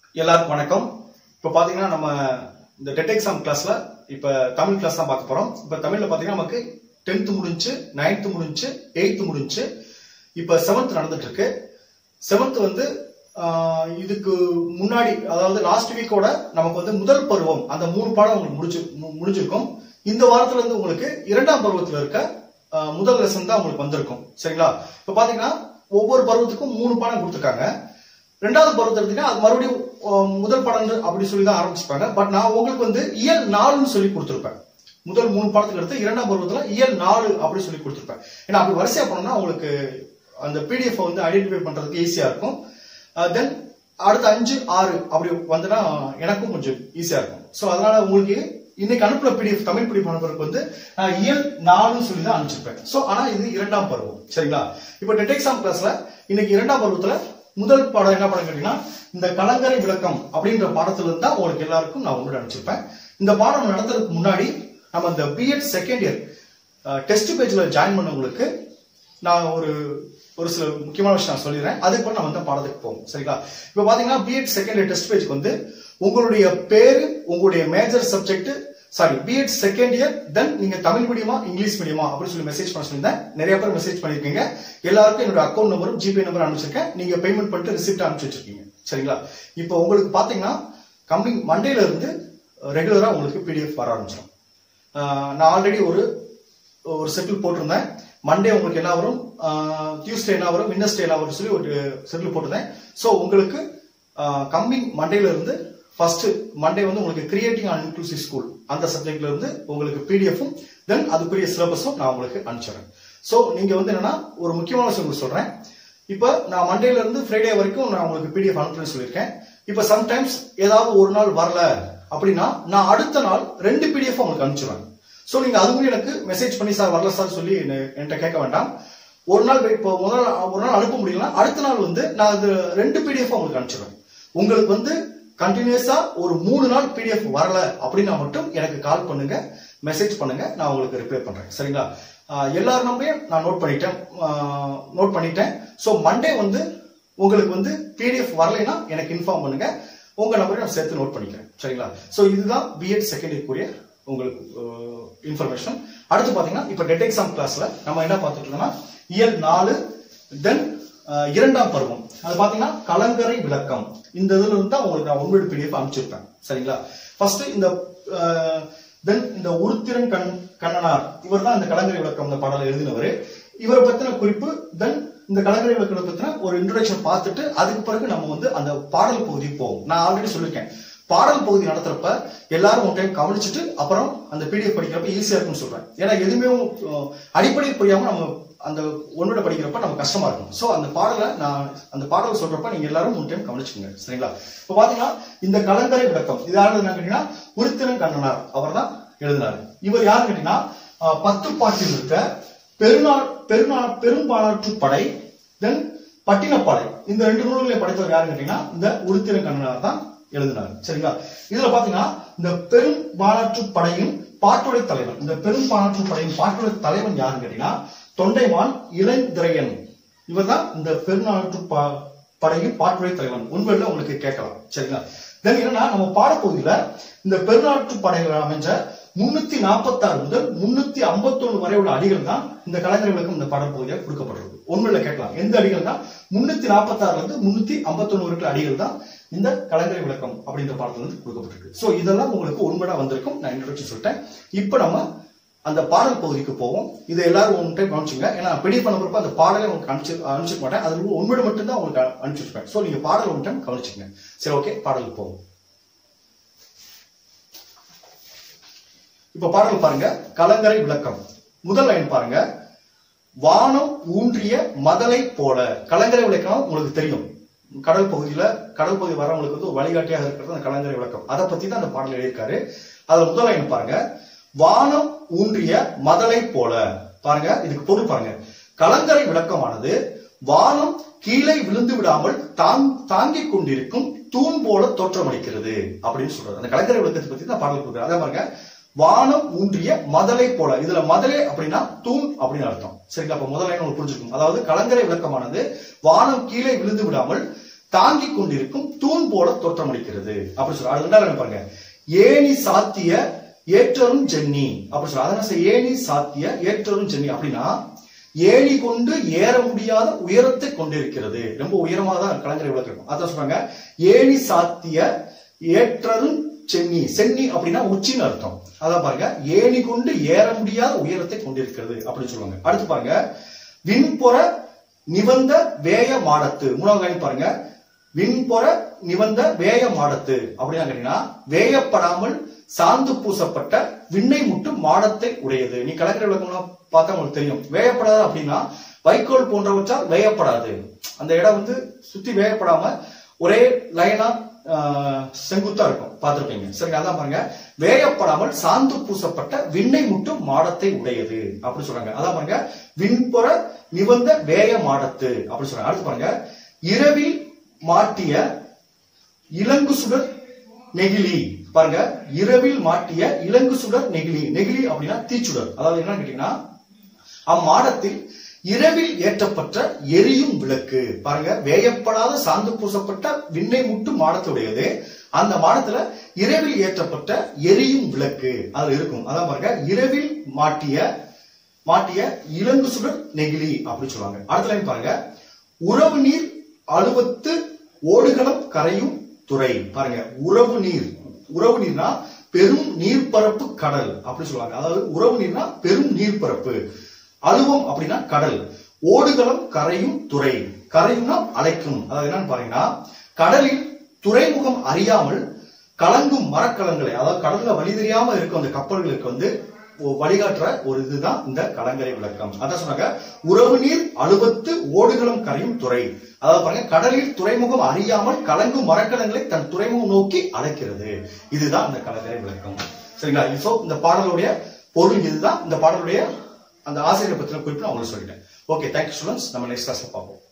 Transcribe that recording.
எல்லாருக்கும் வணக்கம் இப்போ பாத்தீங்கன்னா நம்ம இந்த டெட் எக்ஸாம் கிளாஸ்ல இப்ப தமிழ் கிளாஸ் தான் பார்க்க போறோம் இப்ப தமிழ்ல பாத்தீங்கன்னா நமக்கு டென்த் முடிஞ்சு நைன்த் முடிஞ்சு எயித்து முடிஞ்சு இப்ப செவன்த் நடந்துட்டு இருக்கு செவன்த் வந்து ஆஹ், இதுக்கு முன்னாடி அதாவது லாஸ்ட் வீக்கோட நமக்கு வந்து முதல் பருவம் அந்த மூணு பாடம் உங்களுக்கு முடிஞ்சு மு- முடிஞ்சிருக்கும் இந்த வாரத்துல இருந்து உங்களுக்கு இரண்டாம் பருவத்துல இருக்க ஆஹ், முதல் லெசன் தான் உங்களுக்கு வந்திருக்கும் சரிங்களா இப்ப பாத்தீங்கன்னா ஒவ்வொரு பருவத்துக்கும் மூணு பாடம் கொடுத்துருக்காங்க ரெண்டாவது பருவத்தை எடுத்தீங்கன்னா அது மறுபடியும் அஹ், முதல் படம் அப்படி சொல்லி தான் ஆரம்பிச்சிருப்பாங்க பட் நான் உங்களுக்கு வந்து இயல் நாலுன்னு சொல்லி கொடுத்துருப்பேன் முதல் மூணு பாடத்துக்கு எடுத்து இரண்டாம் பருவத்துல இயல் நாலு அப்படி சொல்லி கொடுத்துருப்பேன் ஏன்னா அப்படி வரிசையா பண்ணோம்னா உங்களுக்கு அந்த பிடிஎஃப் வந்து ஐடென்டிஃபை பண்றதுக்கு ஈஸியா இருக்கும் தென் அடுத்த அஞ்சு ஆறு அப்படி வந்துன்னா எனக்கும் கொஞ்சம் ஈஸியா இருக்கும் ஸோ அதனால உங்களுக்கு இன்னைக்கு அனுப்புன பிடிஎஃப் தமிழ் பிடிஎஃப் அனுப்புறதுக்கு வந்து நான் இயல் நாலுன்னு சொல்லி தான் அனுப்பிச்சிருப்பேன் ஸோ ஆனா இது இரண்டாம் பருவம் சரிங்களா இப்போ டெட் எக்ஸாம் கிளாஸ்ல இன்னைக்கு இரண்டாம் பருவத்துல முதல் பாடம் என்ன பாடம் கேட்டீங்கன்னா இந்த கலங்கரை விளக்கம் அப்படின்ற பாடத்துல இருந்து தான் உங்களுக்கு எல்லாருக்கும் நான் உங்களோட அனுப்பிச்சிருப்பேன் இந்த பாடம் நடத்துறதுக்கு முன்னாடி நம்ம இந்த பிஎட் செகண்ட் இயர் டெஸ்ட் பேஜ்ல ஜாயின் பண்ணவங்களுக்கு நான் ஒரு ஒரு சில முக்கியமான விஷயம் நான் சொல்லிடுறேன் அதுக்கப்புறம் நம்ம வந்து பாடத்துக்கு போவோம் சரிங்களா இப்போ பாத்தீங்கன்னா பிஎட் செகண்ட் இயர் டெஸ்ட் பேஜ்க்கு வந்து உங்களுடைய பேரு உங்களுடைய major subject sorry BEd second year then நீங்க தமிழ் மீடியமா இங்கிலீஷ் மீடியமா அப்படின்னு சொல்லி மெசேஜ் பண்ண சொல்லியிருந்தேன் நிறைய பேர் மெசேஜ் பண்ணிருக்கீங்க எல்லாருக்கும் என்னோட அக்கௌண்ட் நம்பரும் ஜிபே நம்பர் அனுப்பிச்சிருக்கேன் நீங்க பேமெண்ட் பண்ணிட்டு ரிசிப்ட் அனுப்பிச்சு வச்சிருக்கீங்க சரிங்களா இப்போ உங்களுக்கு பாத்தீங்கன்னா கம்மிங் மண்டேல இருந்து ரெகுலரா உங்களுக்கு பிடிஎஃப் வர ஆரம்பிச்சிடும் ஆஹ் நான் ஆல்ரெடி ஒரு ஒரு செட்டில் போட்டிருந்தேன் மண்டே உங்களுக்கு என்ன வரும் டியூஸ்டே என்ன வரும் வெனஸ்டே என்ன வரும் சொல்லி ஒரு செட்டில் போட்டிருந்தேன் ஸோ உங்களுக்கு கம்மிங் மண்டேல இருந்து ஃபர்ஸ்ட் மண்டே வந்து உங்களுக்கு கிரியேட்டிங் அண்ட் இன்க்ளூசிவ் ஸ்கூல் அந்த சப்ஜெக்ட்ல இருந்து உங்களுக்கு பிடிஎஃப்பும் தென் அதுக்குரிய சிலபஸும் நான் உங்களுக்கு அனுப்பிச்சிடுறேன் ஸோ நீங்க வந்து என்னன்னா ஒரு முக்கியமான விஷயம் உங்களுக்கு சொல்றேன் இப்போ நான் மண்டேல இருந்து ஃப்ரைடே வரைக்கும் நான் உங்களுக்கு பிடிஎஃப் அனுப்புறேன்னு சொல்லியிருக்கேன் இப்போ சம்டைம்ஸ் ஏதாவது ஒரு நாள் வரல அப்படின்னா நான் அடுத்த நாள் ரெண்டு பிடிஎஃப் உங்களுக்கு அனுப்பிச்சிடுவேன் ஸோ நீங்க அதுவும் எனக்கு மெசேஜ் பண்ணி சார் வரல சார் சொல்லி என்ன- என்கிட்ட கேட்க வேண்டாம் ஒரு நாள் wait- இப்போ முதல் நாள் ஒரு நாள் அனுப்ப முடியலனா அடுத்த நாள் வந்து நான் அது ரெண்டு பிடிஎஃப் உங்களுக்கு அனுப்பிச்சிடுவேன் உங்களுக்கு வந்து கண்டினியூஸா ஒரு மூணு நாள் பிடிஎஃப் வரல அப்படின்னா மட்டும் எனக்கு கால் பண்ணுங்க மெசேஜ் பண்ணுங்க நான் உங்களுக்கு ரிப்ளை பண்றேன் சரிங்களா ஆஹ் எல்லார் நம்பரையும் நான் நோட் பண்ணிட்டேன் நோட் பண்ணிட்டேன் ஸோ மண்டே வந்து உங்களுக்கு வந்து பிடிஎஃப் வரலைன்னா எனக்கு இன்ஃபார்ம் பண்ணுங்க உங்க நம்பரையும் நான் சேர்த்து நோட் பண்ணிக்கிறேன் சரிங்களா ஸோ இதுதான் பிஎட் செகண்ட் இயர்க்குரிய உங்களுக்கு இன்ஃபர்மேஷன் அடுத்து பாத்தீங்கன்னா இப்போ டெட் எக்ஸாம் கிளாஸ்ல நம்ம என்ன பார்த்துட்டு இருக்கோம்னா இயல் நாலு தென் இரண்டாம் பருவம் அது பாத்தீங்கன்னா கலங்கரை விளக்கம் இந்த இதுல இருந்து தான் உங்களுக்கு நான் ஒன்பது பிடிஎஃப் அனுப்பிச்சிருப்பேன் சரிங்களா ஃபர்ஸ்ட் இந்த தென் இந்த உருத்திரன் கண் கண்ணனார் இவர் தான் இந்த கலங்கரை விளக்கம் இந்த பாடலை எழுதினவர் இவரை பத்தின குறிப்பு தென் இந்த கலங்கரை விளக்கத்தை பத்தின ஒரு இன்ட்ரோடக்ஷன் பார்த்துட்டு அதுக்கு பிறகு நம்ம வந்து அந்த பாடல் பகுதிக்கு போவோம் நான் ஆல்ரெடி சொல்லியிருக்கேன் பாடல் பகுதி நடத்துறப்ப எல்லாரும் ஒரு டைம் கவனிச்சுட்டு அப்புறம் அந்த பிடிஎஃப் படிக்கிறப்ப ஈஸியா இருக்கும்னு சொல்றேன் ஏன்னா எதுவுமே அஹ், அடிப்படை புரியாம நம்ம அந்த ஒன்னோட படிக்கிறப்ப நமக்கு கஷ்டமா இருக்கும் சோ அந்த பாடலை நான் அந்த பாடல் சொல்றப்ப நீங்க எல்லாரும் மூணு டைம் கவனிச்சுக்கோங்க சரிங்களா இப்ப பாத்தீங்கன்னா இந்த கலங்கரை விளக்கம் இது யாரு என்ன கேட்டீங்கன்னா உருத்திரன் கண்ணனார் அவர் தான் எழுதினாரு இவர் யாரு கேட்டீங்கன்னா அஹ், பத்து பாட்டில் இருக்க பெருநாள் பெருநா பெரும்பாலாற்று படை தென் பட்டினப்பாடை இந்த ரெண்டு நூல்களை படைத்தவர் யாருன்னு கேட்டீங்கன்னா இந்த உருத்திரன் கண்ணனார் தான் எழுதினார் சரிங்களா இதுல பாத்தீங்கன்னா இந்த பெரும் பாலாற்று படையின் பாட்டுடை தலைவன் இந்த பெரும் பாலாற்று படையின் பாட்டுடை தலைவன் யாருன்னு கேட்டீங்கன்னா தொண்டைமான் இளந்திரையன் இவர்தான் இந்த பெருநாட்டு ப- படையின் பாட்டுடை தலைவன் உண்மையில உங்களுக்கு கேட்கலாம் சரிங்களா தென் என்னன்னா நம்ம பாடப்பகுதியில இந்த பெருநாட்டு படைகள் அமைஞ்ச முன்னூத்தி நாற்பத்தாறு முதல் முன்னூத்தி ஐம்பத்தொன்னு வரை உள்ள அடிகள் தான் இந்த கலைஞர் விளக்கம் இந்த பாடப்பகுதியாக கொடுக்கப்பட்டிருக்கு உண்மையில கேட்கலாம் எந்த அடிகள் தான் முன்னூத்தி நாற்பத்தாறுல இருந்து முன்னூத்தி ஐம்பத்தொன்னு வரைக்கும் அடிகள் தான் இந்த கலைஞர் விளக்கம் அப்படின்ற பாடத்துல இருந்து கொடுக்கப்பட்டிருக்கு சோ இதெல்லாம் உங்களுக்கு உண்மையா வந்திருக்கும் நான் இன்ட்ரோடக்ஷன் சொல்லிட்டேன் இப்போ நம்ம அந்த பாடல் பகுதிக்கு போவோம் இதை எல்லாரும் ஒன் டைம் கவனிச்சுங்க ஏன்னா பெரிய பண்ணப்பறப்ப அந்த பாடலை உங்களுக்கு அனுப்பிச்சு அனுப்பிச்சிக்க மாட்டேன் அது உண்மையை மட்டும் தான் உங்களுக்கு அனுப்பிச்சிருப்பேன் ஸோ நீங்க பாடல் ஒன் டைம் கவனிச்சுங்க சரி ஓகே பாடலுக்கு போவோம் இப்ப பாடல் பாருங்க கலங்கரை விளக்கம் முதல் லைன் பாருங்க வானம் ஊன்றிய மதலை போல கலங்கரை விளக்கம் உங்களுக்கு தெரியும் கடல் பகுதியில கடல் பகுதி வரவங்களுக்கு வந்து ஒரு வழிகாட்டியாக இருக்கிறது அந்த கலங்கரை விளக்கம் அதை பத்தி தான் அந்த பாடல் எழுதியிருக்காரு அதுல முதல் லைன் பாருங்க வானம் ஊன்றிய மதலை போல பாருங்க இதுக்கு பொருள் பாருங்க கலங்கரை விளக்கமானது வானம் கீழே விழுந்து விடாமல் தாங் தாங்கிக் கொண்டிருக்கும் தூண் போல தோற்றமளிக்கிறது அப்படின்னு சொல்றாரு அந்த கலங்கரை விளக்கத்தை பத்தி தான் பாடல் கொடுக்குறாரு அதே பாருங்க வானம் ஊன்றிய மதலை போல இதுல மதலை அப்படின்னா தூண் அப்படின்னு அர்த்தம் சரிங்களா அப்ப முதல் லைன் உங்களுக்கு புரிஞ்சுக்கும் அதாவது கலங்கரை விளக்கமானது வானம் கீழே விழுந்து விடாமல் தாங்கிக் கொண்டிருக்கும் தூண் போல தோற்றமளிக்கிறது அப்படி சொல்ற அது ரெண்டாவது என்ன பாருங்க ஏணி சாத்திய ஏற்றரும் ஜென்னி அப்படி சொல்ற அதனால சார் ஏணி சாத்திய ஏற்றரும் ஜென்னி அப்படின்னா ஏணி கொண்டு ஏற முடியாத உயரத்தை கொண்டிருக்கிறது ரொம்ப உயரமா தான் கலைஞரை விளக்கம் அதான் சொல்றாங்க ஏணி சாத்திய ஏற்றரும் சென்னி சென்னி அப்படின்னா உச்சின்னு அர்த்தம் அதான் பாருங்க ஏணி கொண்டு ஏற முடியாத உயரத்தை கொண்டிருக்கிறது அப்படின்னு சொல்லுவாங்க அடுத்து பாருங்க விண்புற நிவந்த வேய மாடத்து மூணாவது line பாருங்க விண்புற நிவந்த வேய மாடத்து அப்படின்னா கேட்டீங்கன்னா வேயப்படாமல் சாந்து பூசப்பட்ட விண்ணை முட்டு மாடத்தை உடையது நீ கலக்கிற விளக்கம்லாம் பார்த்தா உங்களுக்கு தெரியும் வேயப்படாது அப்படின்னா வைக்கோல் போன்றவற்றால் வேயப்படாது அந்த இடம் வந்து சுத்தி வேயப்படாம ஒரே லைனா ஆஹ், செங்குத்தா இருக்கும் பார்த்திருப்பீங்க சரிங்க அதான் பாருங்க வேயப்படாமல் சாந்து பூசப்பட்ட விண்ணை முட்டும் மாடத்தை உடையது அப்படி சொல்றாங்க அதான் பாருங்க விண்புற நிவந்த வேய மாடத்து அப்படி சொல்றாங்க அடுத்து பாருங்க இரவில் மாட்டிய இலங்கு சுடர் நெகிழி பாருங்க இரவில் மாட்டிய இலங்கு சுடர் நெகிழி நெகிழி அப்படின்னா தீச்சுடர் அதாவது என்ன கேட்டீங்கன்னா அம்மாடத்தில் இரவில் ஏற்றப்பட்ட எரியும் விளக்கு பாருங்க வேயப்படாத சாந்து பூசப்பட்ட விண்ணை முட்டு மாடத்துடையது அந்த மாடத்துல இரவில் ஏற்றப்பட்ட எரியும் விளக்கு அது இருக்கும் அதான் பாருங்க இரவில் மாட்டிய மாட்டிய இலங்கு சுடர் நெகிழி அப்படின்னு சொல்லுவாங்க அடுத்த லைன் பாருங்க உறவு நீர் அழுவத்து ஓடுகளம் கரையும் துறை பாருங்க உறவு நீர் உறவு நீர்னா பெரும் நீர்ப்பரப்பு கடல் அப்படி சொல்லுவாங்க அதாவது உறவு நீர்னா பெரும் நீர்ப்பரப்பு அழுவம் அப்படின்னா கடல் ஓடுகளம் கரையும் துறை கரையும்னா அழைக்கும் அதாவது என்னன்னு பாருங்கன்னா கடலில் துறைமுகம் அறியாமல் கலங்கும் மரக்கலங்களை அதாவது கடல்ல வழி தெரியாம இருக்கும் அந்த கப்பல்களுக்கு வந்து ஒ- வழிகாட்டுற ஒரு இதுதான் இந்த கலங்கரை விளக்கம் அதான் சொன்னாங்க உறவு நீர் அழுவத்து ஓடுகளம் கரையும் துறை அதாவது பாருங்க கடலில் துறைமுகம் அறியாமல் கலங்கும் மரக்கலங்களை தன் துறைமுகம் நோக்கி அழைக்கிறது இதுதான் இந்த கலங்கரை விளக்கம் சரிங்களா இப்போ இந்த பாடலுடைய பொருள் இதுதான் இந்த பாடலுடைய அந்த ஆசிரியரை பத்தின குறிப்பு நான் உங்களுக்கு சொல்லிட்டேன் ஓகே தேங்க்யூ ஸ்டூடெண்ட்ஸ் நம்ம நெக்ஸ்ட் கிளாஸ்ல பார்ப்போம்